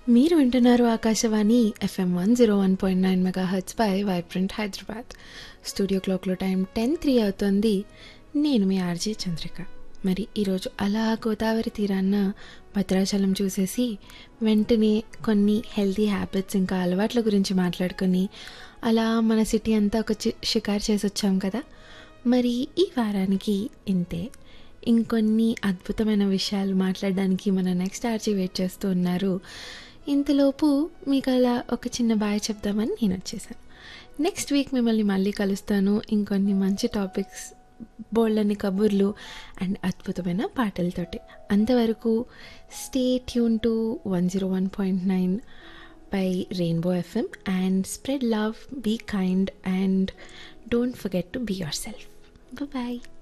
మీరు వింటున్నారు Akashvani FM one zero one point nine mega H పై వైబ్రెంట్ హైదరాబాద్ స్టూడియో క్లాక్లో టైం టెన్ త్రీ అవుతుంది నేను మీ ఆర్జే చంద్రిక మరి ఈరోజు అలా గోదావరి తీరాన్న భద్రాచలం చూసేసి వెంటనే కొన్ని హెల్తీ హ్యాబిట్స్ ఇంకా అలవాట్ల గురించి మాట్లాడుకొని అలా మన సిటీ అంతా ఒక చి- షికారు చేసి వచ్చాం కదా మరి ఈ వారానికి ఇంతే ఇంకొన్ని అద్భుతమైన విషయాలు మాట్లాడడానికి మన నెక్స్ట్ ఆర్జీ వెయిట్ చేస్తూ ఉన్నారు ఇంతలోపు మీకు అలా ఒక చిన్న బాయ్ చెప్దామని నేను వచ్చేసాను నెక్స్ట్ వీక్ మిమ్మల్ని మళ్ళీ కలుస్తాను ఇంకొన్ని మంచి టాపిక్స్ బోల్డన్ని కబుర్లు అండ్ అద్భుతమైన పాటలతోటి అంతవరకు stay tune to one zero one point nine by Rainbow FM and spread love, be kind, and don't forget to be yourself. Bye bye.